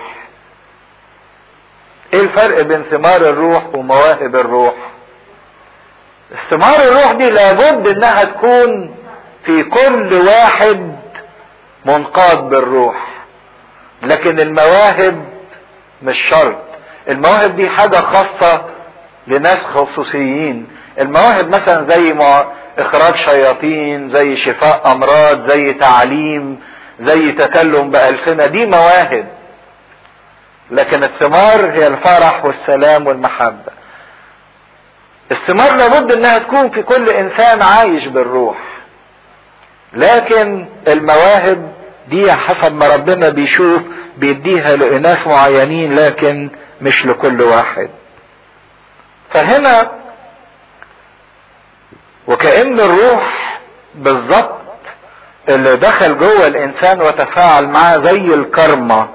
ايه الفرق بين ثمار الروح ومواهب الروح ثمار الروح دي لابد انها تكون في كل واحد منقاد بالروح لكن المواهب مش شرط المواهب دي حاجة خاصة لناس خصوصيين المواهب مثلا زي اخراج شياطين زي شفاء امراض زي تعليم زي تكلم بألسنة دي مواهب لكن الثمار هي الفرح والسلام والمحبة الثمار لابد انها تكون في كل انسان عايش بالروح لكن المواهب دي حسب ما ربنا بيشوف بيديها لناس معينين لكن مش لكل واحد فهنا وكأن الروح بالظبط اللي دخل جوه الانسان وتفاعل معاه زي الكرمة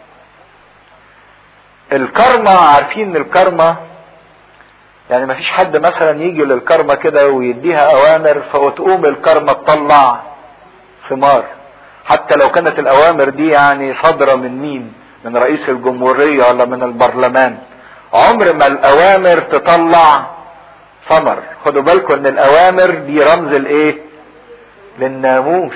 الكرمة عارفين الكرمة يعني ما فيش حد مثلا يجي للكرمة كده ويديها اوامر فتقوم الكرمة تطلع ثمار حتى لو كانت الاوامر دي يعني صادرة من مين من رئيس الجمهورية ولا من البرلمان عمر ما الاوامر تطلع ثمر خدوا بالكم ان الاوامر دي رمز الايه للناموس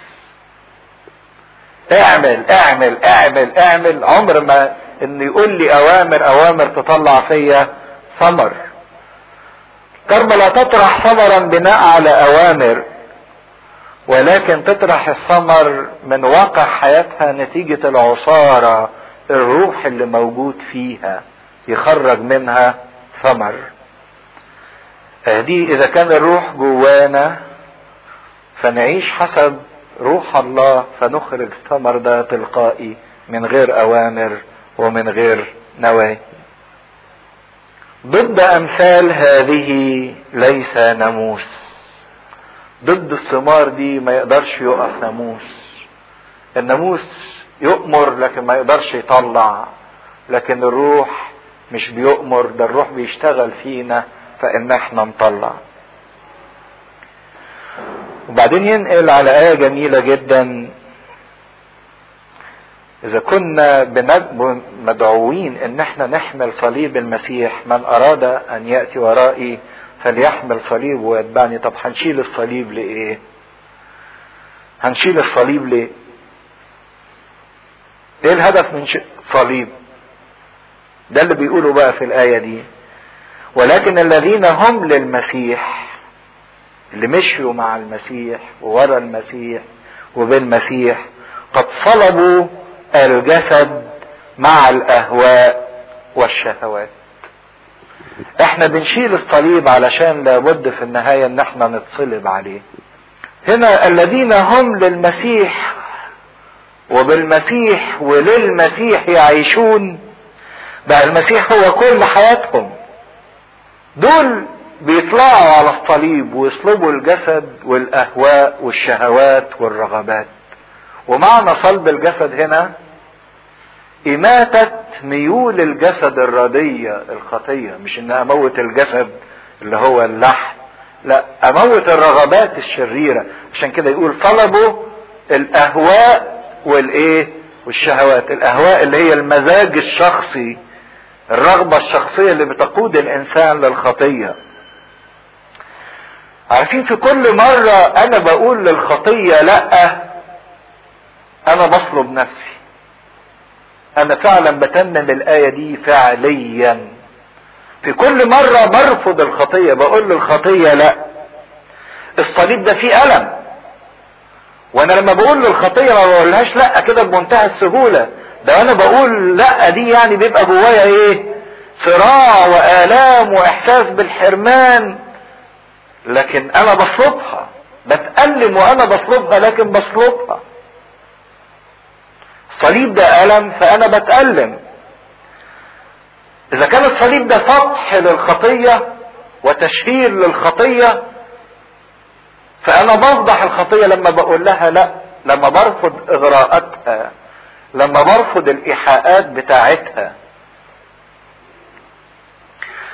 اعمل اعمل اعمل اعمل عمر ما ان يقول لي اوامر اوامر تطلع فيا ثمر كرمة لا تطرح ثمرا بناء على اوامر ولكن تطرح الثمر من واقع حياتها نتيجة العصارة الروح اللي موجود فيها يخرج منها ثمر دي اذا كان الروح جوانا فنعيش حسب روح الله فنخرج الثمر ده تلقائي من غير اوامر ومن غير نواهي ضد امثال هذه ليس ناموس ضد الثمار دي ما يقدرش يقف ناموس الناموس يؤمر لكن ما يقدرش يطلع لكن الروح مش بيؤمر ده الروح بيشتغل فينا فان احنا نطلع وبعدين ينقل على آية جميلة جدا إذا كنا مدعوين إن احنا نحمل صليب المسيح من أراد أن يأتي ورائي فليحمل صليب ويتبعني طب هنشيل الصليب لإيه؟ هنشيل الصليب ليه؟ إيه الهدف من صليب؟ ده اللي بيقوله بقى في الآية دي ولكن الذين هم للمسيح اللي مشوا مع المسيح وورا المسيح وبالمسيح قد صلبوا الجسد مع الاهواء والشهوات احنا بنشيل الصليب علشان لابد في النهايه ان احنا نتصلب عليه هنا الذين هم للمسيح وبالمسيح وللمسيح يعيشون بقى المسيح هو كل حياتهم دول بيطلعوا على الصليب ويصلبوا الجسد والاهواء والشهوات والرغبات ومعنى صلب الجسد هنا إماتة ميول الجسد الردية الخطية مش إن أموت الجسد اللي هو اللحم لا أموت الرغبات الشريرة عشان كده يقول صلبوا الأهواء والإيه والشهوات الأهواء اللي هي المزاج الشخصي الرغبة الشخصية اللي بتقود الإنسان للخطية عارفين في كل مرة أنا بقول للخطية لأ أنا بصلب نفسي أنا فعلا بتمم الآية دي فعليا في كل مرة برفض الخطية بقول للخطية لأ الصليب ده فيه ألم وأنا لما بقول للخطية ما بقولهاش لأ كده بمنتهى السهولة ده أنا بقول لأ دي يعني بيبقى جوايا إيه صراع وآلام وإحساس بالحرمان لكن انا بصلبها بتألم وانا بصلبها لكن بصلبها الصليب ده ألم فأنا بتألم إذا كان الصليب ده فتح للخطية وتشهير للخطية فأنا بفضح الخطية لما بقول لها لا لما برفض إغراءاتها لما برفض الإيحاءات بتاعتها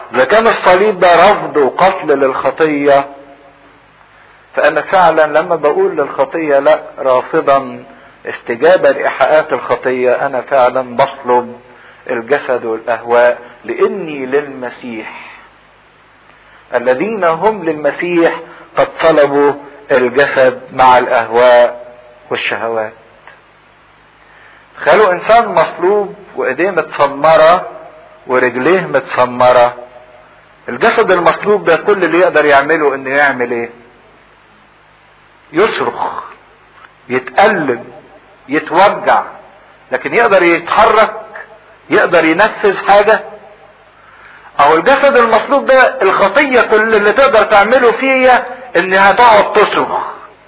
اذا كان الصليب ده رفض وقتل للخطية فانا فعلا لما بقول للخطية لا رافضا استجابة لايحاءات الخطية انا فعلا بطلب الجسد والاهواء لاني للمسيح الذين هم للمسيح قد طلبوا الجسد مع الاهواء والشهوات تخيلوا انسان مصلوب وايديه متسمرة ورجليه متسمرة الجسد المصلوب ده كل اللي يقدر يعمله انه يعمل ايه يصرخ يتألم يتوجع لكن يقدر يتحرك يقدر ينفذ حاجة او الجسد المصلوب ده الخطية كل اللي تقدر تعمله فيها انها تقعد تصرخ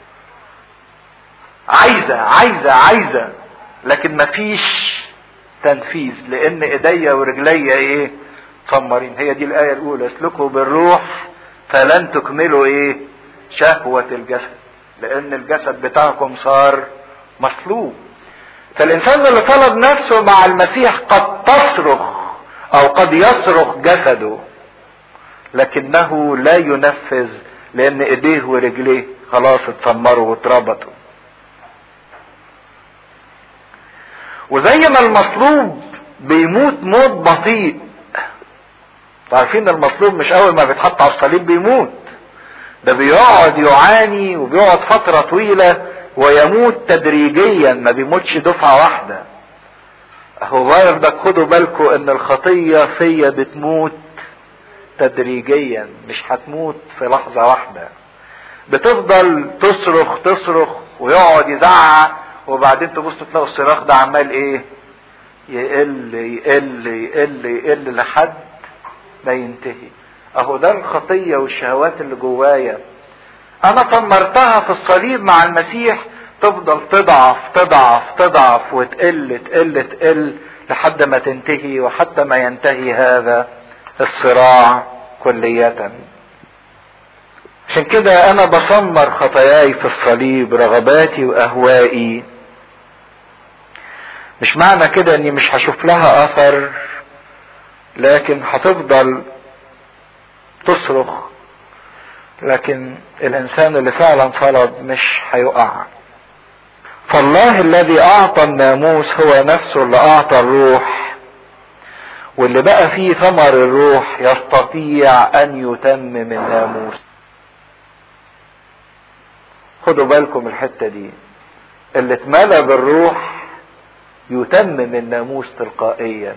عايزة عايزة عايزة لكن مفيش تنفيذ لان ايديا ورجليا ايه مصمرين هي دي الايه الاولى اسلكوا بالروح فلن تكملوا ايه شهوة الجسد لان الجسد بتاعكم صار مصلوب فالانسان اللي طلب نفسه مع المسيح قد تصرخ او قد يصرخ جسده لكنه لا ينفذ لان ايديه ورجليه خلاص اتسمروا واتربطوا وزي ما المصلوب بيموت موت بطيء عارفين المصلوب مش اول ما بيتحط على الصليب بيموت ده بيقعد يعاني وبيقعد فترة طويلة ويموت تدريجيا ما بيموتش دفعة واحدة اهو برضك خدوا بالكم ان الخطية فيا بتموت تدريجيا مش هتموت في لحظة واحدة بتفضل تصرخ تصرخ ويقعد يزعق وبعدين تبص تلاقوا الصراخ ده عمال ايه يقل يقل يقل يقل لحد ما ينتهي اهو ده الخطية والشهوات اللي جوايا انا طمرتها في الصليب مع المسيح تفضل تضعف تضعف تضعف وتقل تقل تقل لحد ما تنتهي وحتى ما ينتهي هذا الصراع كلية عشان كده انا بسمر خطاياي في الصليب رغباتي واهوائي مش معنى كده اني مش هشوف لها اثر لكن هتفضل تصرخ لكن الانسان اللي فعلا صلب مش هيقع فالله الذي اعطى الناموس هو نفسه اللي اعطى الروح واللي بقى فيه ثمر الروح يستطيع ان يتمم الناموس خدوا بالكم الحته دي اللي اتملى بالروح يتمم الناموس تلقائيا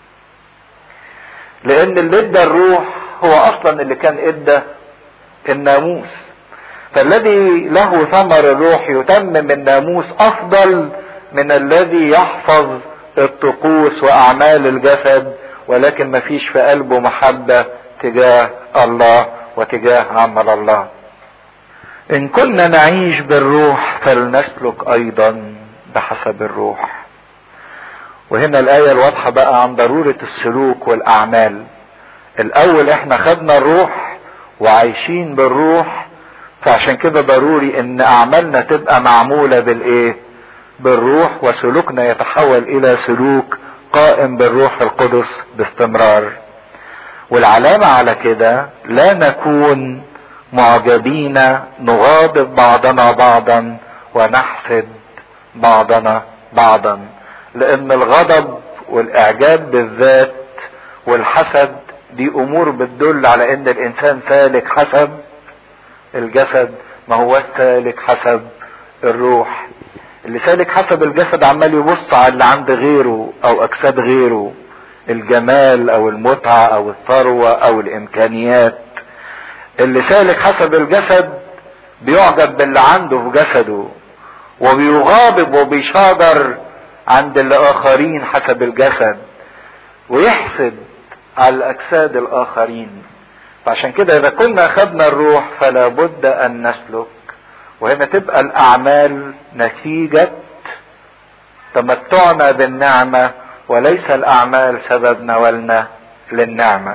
لان اللي ادى الروح هو اصلا اللي كان ادى الناموس فالذي له ثمر الروح يتمم الناموس افضل من الذي يحفظ الطقوس واعمال الجسد ولكن ما فيش في قلبه محبة تجاه الله وتجاه عمل الله ان كنا نعيش بالروح فلنسلك ايضا بحسب الروح وهنا الآية الواضحة بقى عن ضرورة السلوك والأعمال الأول احنا خدنا الروح وعايشين بالروح فعشان كده ضروري ان أعمالنا تبقى معمولة بالإيه؟ بالروح وسلوكنا يتحول إلى سلوك قائم بالروح القدس باستمرار والعلامة على كده لا نكون معجبين نغاضب بعضنا بعضا ونحسد بعضنا بعضا لان الغضب والاعجاب بالذات والحسد دي امور بتدل على ان الانسان سالك حسب الجسد ما هو سالك حسب الروح اللي سالك حسب الجسد عمال يبص على اللي عند غيره او اجساد غيره الجمال او المتعة او الثروة او الامكانيات اللي سالك حسب الجسد بيعجب باللي عنده في جسده وبيغاضب وبيشاجر عند الاخرين حسب الجسد ويحسد على الاجساد الاخرين فعشان كده اذا كنا خدنا الروح فلا بد ان نسلك وهنا تبقى الاعمال نتيجة تمتعنا بالنعمة وليس الاعمال سبب نوالنا للنعمة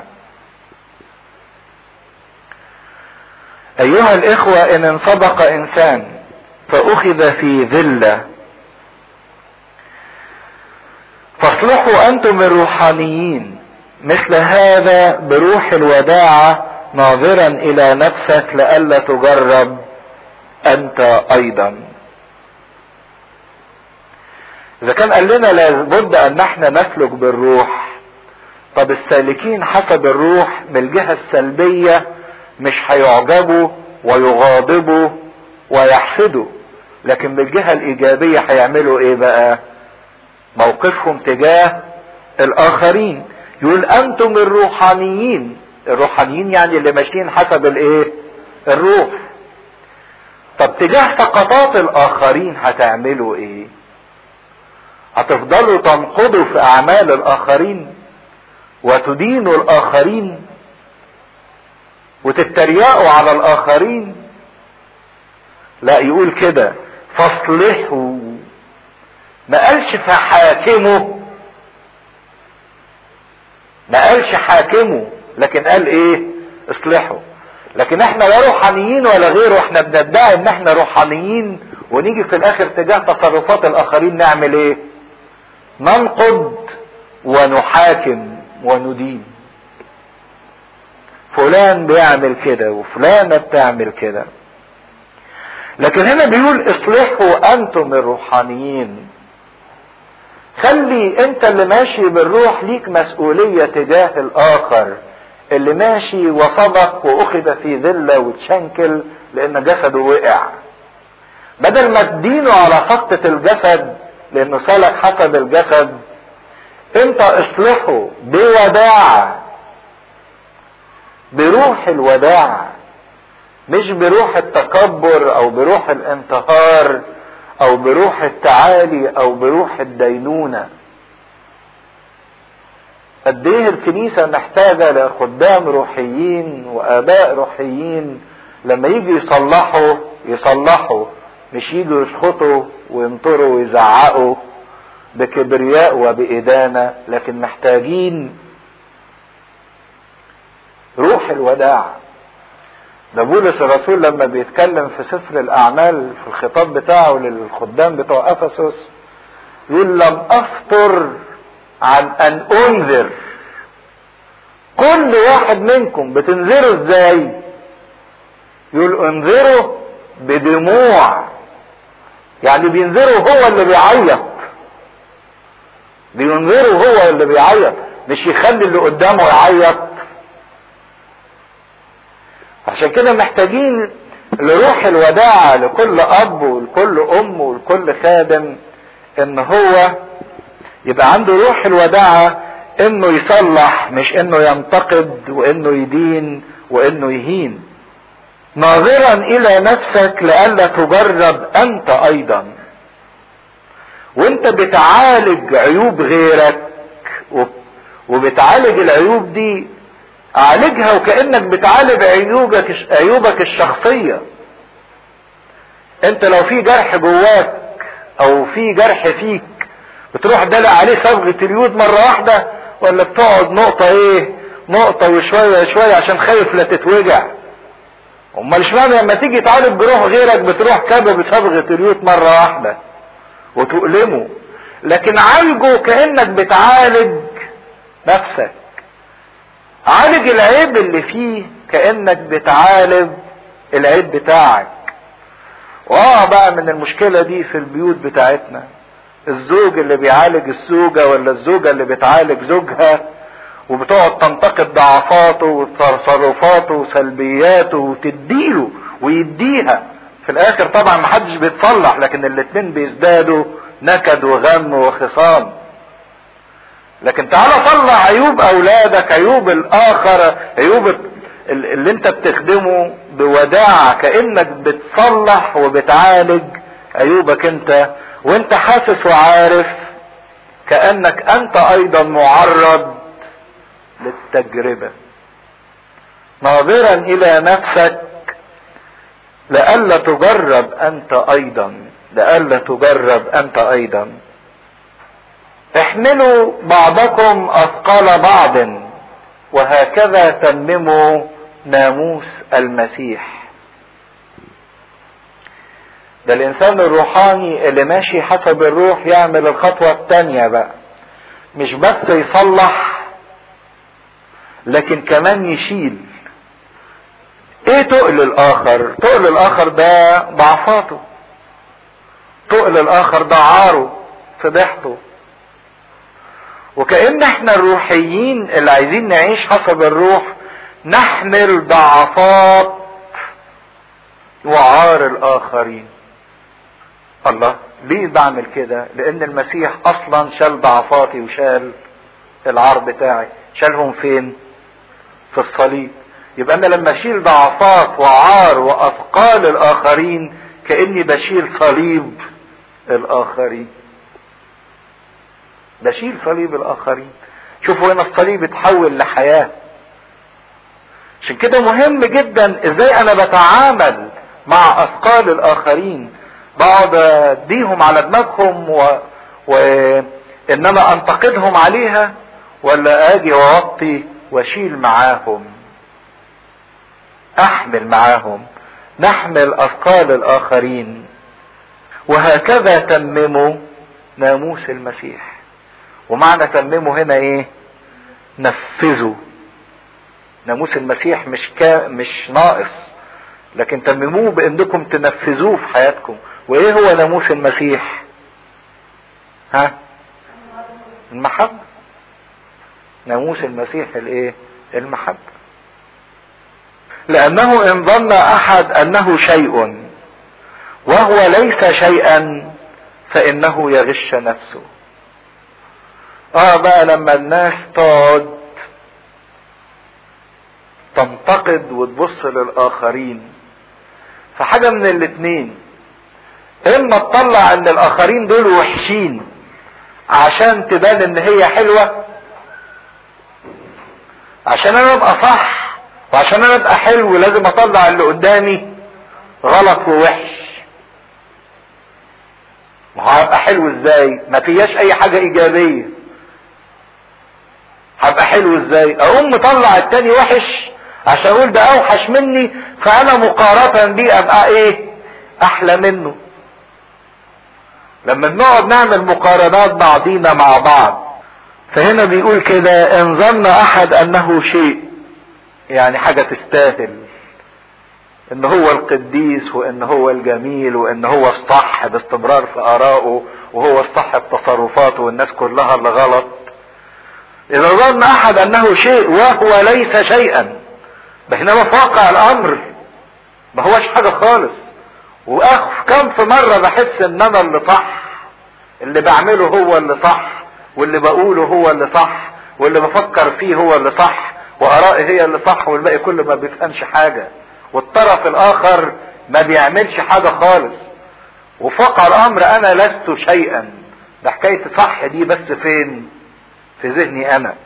ايها الاخوة ان انسبق انسان فاخذ في ذلة فاصلحوا انتم الروحانيين مثل هذا بروح الوداعة ناظرا الى نفسك لئلا تجرب انت ايضا اذا كان قال لنا لابد ان احنا نسلك بالروح طب السالكين حسب الروح من الجهة السلبية مش هيعجبوا ويغاضبوا ويحسدوا لكن من الجهة الايجابية هيعملوا ايه بقى موقفهم تجاه الاخرين يقول انتم الروحانيين الروحانيين يعني اللي ماشيين حسب الايه الروح طب تجاه سقطات الاخرين هتعملوا ايه هتفضلوا تنقضوا في اعمال الاخرين وتدينوا الاخرين وتتريقوا على الاخرين لا يقول كده فاصلحوا ما قالش فحاكموا ما قالش حاكموا لكن قال ايه اصلحوا لكن احنا لا روحانيين ولا غيره احنا بندعي ان احنا روحانيين ونيجي في الاخر تجاه تصرفات الاخرين نعمل ايه ننقض ونحاكم وندين فلان بيعمل كده وفلانة بتعمل كده لكن هنا بيقول اصلحوا انتم الروحانيين خلي انت اللي ماشي بالروح ليك مسؤولية تجاه الاخر اللي ماشي وصدق واخذ في ذلة وتشنكل لان جسده وقع بدل ما تدينه على سقطة الجسد لانه سلك حسب الجسد انت اصلحه بوداعة بروح الوداعة مش بروح التكبر او بروح الانتهار او بروح التعالي او بروح الدينونة قد ايه الكنيسة محتاجة لخدام روحيين واباء روحيين لما يجوا يصلحوا يصلحوا مش يجوا يسخطوا وينطروا ويزعقوا بكبرياء وبإدانة لكن محتاجين روح الوداع ده بولس الرسول لما بيتكلم في سفر الأعمال في الخطاب بتاعه للخدام بتوع أفسس يقول لم أفطر عن أن أنذر كل واحد منكم بتنذره ازاي يقول انذره بدموع يعني بينذره هو اللي بيعيط بينذره هو اللي بيعيط مش يخلي اللي قدامه يعيط عشان كده محتاجين لروح الوداعة لكل اب ولكل ام ولكل خادم ان هو يبقى عنده روح الوداعة انه يصلح مش انه ينتقد وانه يدين وانه يهين ناظرا الى نفسك لئلا تجرب انت ايضا وانت بتعالج عيوب غيرك وبتعالج العيوب دي عالجها وكانك بتعالج عيوبك عيوبك الشخصيه انت لو في جرح جواك او في جرح فيك بتروح دلع عليه صبغه اليود مره واحده ولا بتقعد نقطه ايه نقطه وشويه شويه عشان خايف لا تتوجع امال اشمعنى لما تيجي تعالج جروح غيرك بتروح كابه بصبغه اليود مره واحده وتؤلمه لكن عالجه كانك بتعالج نفسك عالج العيب اللي فيه كانك بتعالج العيب بتاعك واه بقى من المشكله دي في البيوت بتاعتنا الزوج اللي بيعالج الزوجه ولا الزوجه اللي بتعالج زوجها وبتقعد تنتقد ضعفاته وتصرفاته وسلبياته وتديله ويديها في الاخر طبعا محدش بيتصلح لكن الاتنين بيزدادوا نكد وغم وخصام لكن تعالى صلح عيوب اولادك عيوب الاخر عيوب اللي انت بتخدمه بوداعة كانك بتصلح وبتعالج عيوبك انت وانت حاسس وعارف كانك انت ايضا معرض للتجربة ناظرا الى نفسك لئلا تجرب انت ايضا لئلا تجرب انت ايضا احملوا بعضكم اثقال بعض وهكذا تمموا ناموس المسيح ده الانسان الروحاني اللي ماشي حسب الروح يعمل الخطوة التانية بقى مش بس يصلح لكن كمان يشيل ايه تقل الاخر تقل الاخر ده ضعفاته تقل الاخر ده عاره فضحته وكأن احنا الروحيين اللي عايزين نعيش حسب الروح نحمل ضعفات وعار الاخرين الله ليه بعمل كده لان المسيح اصلا شال ضعفاتي وشال العار بتاعي شالهم فين في الصليب يبقى انا لما اشيل ضعفات وعار واثقال الاخرين كاني بشيل صليب الاخرين بشيل صليب الاخرين شوفوا هنا الصليب اتحول لحياه عشان كده مهم جدا ازاي انا بتعامل مع اثقال الاخرين بقعد اديهم على دماغهم و... وان انا انتقدهم عليها ولا اجي واوطي واشيل معاهم احمل معاهم نحمل اثقال الاخرين وهكذا تمموا ناموس المسيح ومعنى تمموا هنا ايه نفذوا ناموس المسيح مش كا مش ناقص لكن تمموه بانكم تنفذوه في حياتكم وايه هو ناموس المسيح ها المحبة ناموس المسيح الايه المحبة لانه ان ظن احد انه شيء وهو ليس شيئا فانه يغش نفسه اه بقى لما الناس تقعد تنتقد وتبص للاخرين فحاجة من الاتنين اما تطلع ان الاخرين دول وحشين عشان تبان ان هي حلوة عشان انا ابقى صح وعشان انا ابقى حلو لازم اطلع اللي قدامي غلط ووحش ما هو هبقى حلو ازاي ما فيهاش اي حاجة ايجابية هبقى حلو ازاي اقوم مطلع التاني وحش عشان اقول ده اوحش مني فانا مقارنة بيه ابقى ايه احلى منه لما بنقعد نعمل مقارنات بعضينا مع بعض فهنا بيقول كده ان ظن احد انه شيء يعني حاجة تستاهل ان هو القديس وان هو الجميل وان هو الصح باستمرار في ارائه وهو الصح بتصرفاته والناس كلها اللي غلط اذا ظن احد انه شيء وهو ليس شيئا بينما في واقع الامر ما هوش حاجة خالص واخ كم في مرة بحس ان انا اللي صح اللي بعمله هو اللي صح واللي بقوله هو اللي صح واللي بفكر فيه هو اللي صح وارائي هي اللي صح والباقي كله ما بيفهمش حاجة والطرف الاخر ما بيعملش حاجة خالص وفي واقع الامر انا لست شيئا ده حكاية صح دي بس فين في ذهني انا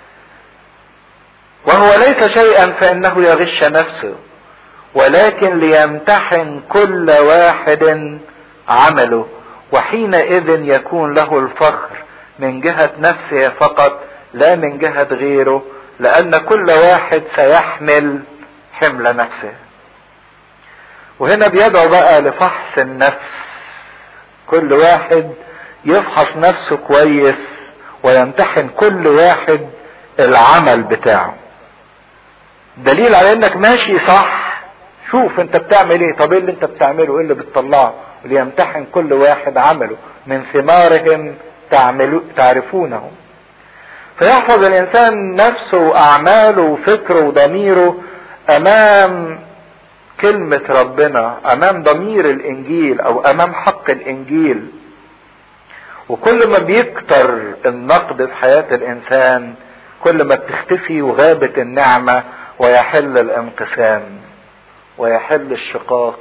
وهو ليس شيئا فانه يغش نفسه ولكن ليمتحن كل واحد عمله وحينئذ يكون له الفخر من جهة نفسه فقط لا من جهة غيره لأن كل واحد سيحمل حمل نفسه وهنا بيدعو بقى لفحص النفس كل واحد يفحص نفسه كويس ويمتحن كل واحد العمل بتاعه دليل على انك ماشي صح شوف انت بتعمل ايه طب ايه اللي انت بتعمله ايه اللي بتطلعه ليمتحن كل واحد عمله من ثمارهم تعملوا تعرفونه فيحفظ الانسان نفسه واعماله وفكره وضميره امام كلمة ربنا امام ضمير الانجيل او امام حق الانجيل وكل ما بيكتر النقد في حياة الانسان كل ما بتختفي وغابة النعمة ويحل الانقسام ويحل الشقاق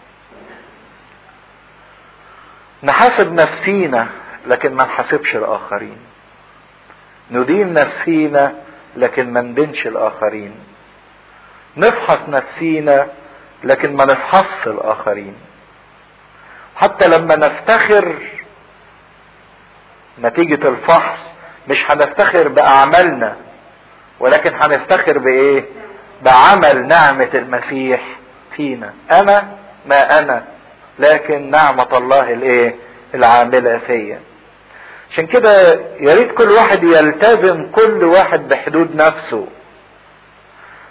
نحاسب نفسينا لكن ما نحاسبش الاخرين ندين نفسينا لكن ما ندينش الاخرين نفحص نفسينا لكن ما نفحصش الاخرين حتى لما نفتخر نتيجة الفحص مش هنفتخر باعمالنا ولكن هنفتخر بايه بعمل نعمة المسيح فينا انا ما انا لكن نعمة الله الايه العاملة فيا عشان كده يا ريت كل واحد يلتزم كل واحد بحدود نفسه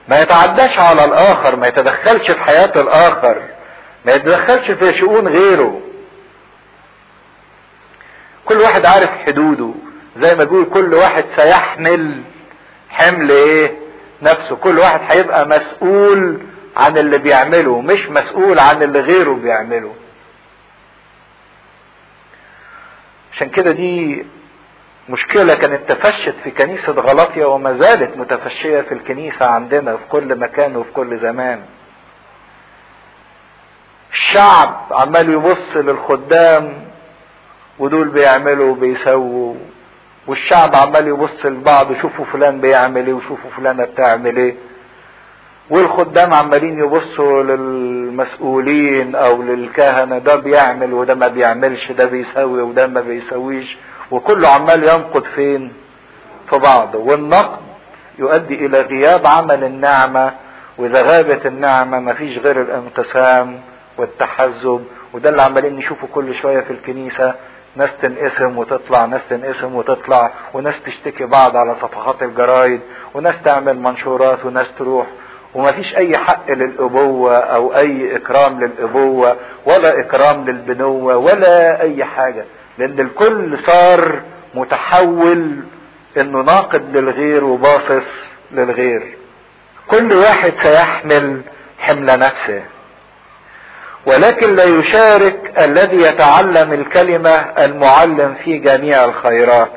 ما يتعداش على الاخر ما يتدخلش في حياة الاخر ما يتدخلش في شؤون غيره كل واحد عارف حدوده زي ما بيقول كل واحد سيحمل حمل ايه نفسه كل واحد هيبقى مسؤول عن اللي بيعمله مش مسؤول عن اللي غيره بيعمله عشان كده دي مشكلة كانت تفشت في كنيسة غلاطيا وما زالت متفشية في الكنيسة عندنا في كل مكان وفي كل زمان الشعب عمال يبص للخدام ودول بيعملوا وبيسووا والشعب عمال يبص لبعض شوفوا فلان بيعمل ايه وشوفوا فلانة بتعمل ايه والخدام عمالين يبصوا للمسؤولين او للكهنة ده بيعمل وده ما بيعملش ده بيسوي وده ما بيسويش وكله عمال ينقد فين في بعضه والنقد يؤدي الى غياب عمل النعمة واذا غابت النعمة مفيش غير الانقسام والتحزب وده اللي عمالين نشوفه كل شوية في الكنيسة ناس تنقسم وتطلع ناس تنقسم وتطلع وناس تشتكي بعض على صفحات الجرايد وناس تعمل منشورات وناس تروح ومفيش اي حق للابوة او اي اكرام للابوة ولا اكرام للبنوة ولا اي حاجة لان الكل صار متحول انه ناقد للغير وباصص للغير كل واحد سيحمل حمل نفسه ولكن لا يشارك الذي يتعلم الكلمة المعلم في جميع الخيرات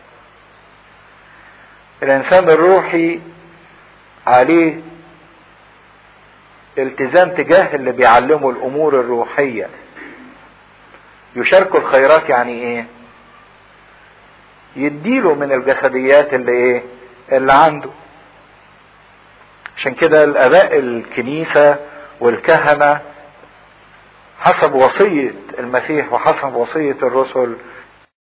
الانسان الروحي عليه التزام تجاه اللي بيعلمه الامور الروحية يشاركوا الخيرات يعني ايه يديله من الجسديات اللي ايه اللي عنده عشان كده الاباء الكنيسة والكهنة حسب وصية المسيح وحسب وصية الرسل